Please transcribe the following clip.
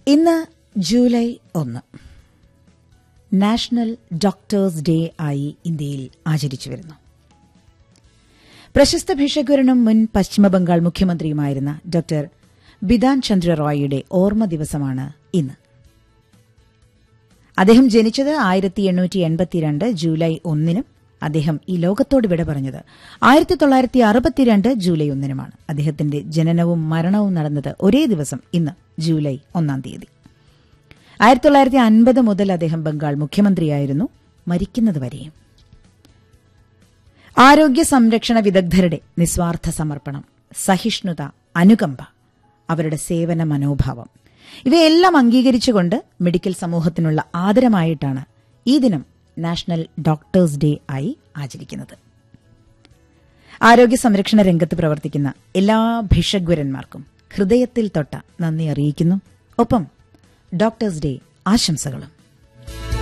ഇന്ന് ജൂലൈ ഒന്ന് national doctors day ആയി ഇന്ത്യയിൽ ആചരിച്ചു വരുന്നു പ്രശസ്ത ഭിഷഗ്വരനും മുൻ പശ്ചിമബംഗാൾ മുഖ്യമന്ത്രിയുമായിരുന്ന ഡോക്ടർ ബിധാൻ ചന്ദ്ര റോയിയുടെ ഓർമ്മ ദിവസമാണ് ഇന്ന് അദ്ദേഹം ജനിച്ചത് ആയിരത്തി എണ്ണൂറ്റി എൺപത്തിരണ്ട് ജൂലൈ ഒന്നിനും അദ്ദേഹം ഈ ലോകത്തോട് വിട പറഞ്ഞത് ആയിരത്തി തൊള്ളായിരത്തി അറുപത്തിരണ്ട് ജൂലൈ ഒന്നിനുമാണ് അദ്ദേഹത്തിന്റെ ജനനവും മരണവും നടന്നത് ഒരേ ദിവസം ഇന്ന് ജൂലൈ ഒന്നാം തീയതി ആയിരത്തി തൊള്ളായിരത്തി അൻപത് മുതൽ അദ്ദേഹം ബംഗാൾ മുഖ്യമന്ത്രിയായിരുന്നു മരിക്കുന്നതുവരെയും ആരോഗ്യ സംരക്ഷണ വിദഗ്ധരുടെ നിസ്വാർത്ഥ സമർപ്പണം സഹിഷ്ണുത അനുകമ്പ അവരുടെ സേവന മനോഭാവം ഇവയെല്ലാം അംഗീകരിച്ചുകൊണ്ട് മെഡിക്കൽ സമൂഹത്തിനുള്ള ആദരമായിട്ടാണ് ഈ ദിനം നാഷണൽ ഡോക്ടേഴ്സ് ഡേ ആയി ആചരിക്കുന്നത് ആരോഗ്യ സംരക്ഷണ രംഗത്ത് പ്രവർത്തിക്കുന്ന എല്ലാ ഭിഷഗ്വരന്മാർക്കും ഹൃദയത്തിൽ തൊട്ട നന്ദി അറിയിക്കുന്നു ഒപ്പം ഡോക്ടേഴ്സ് ഡേ ആശംസകളും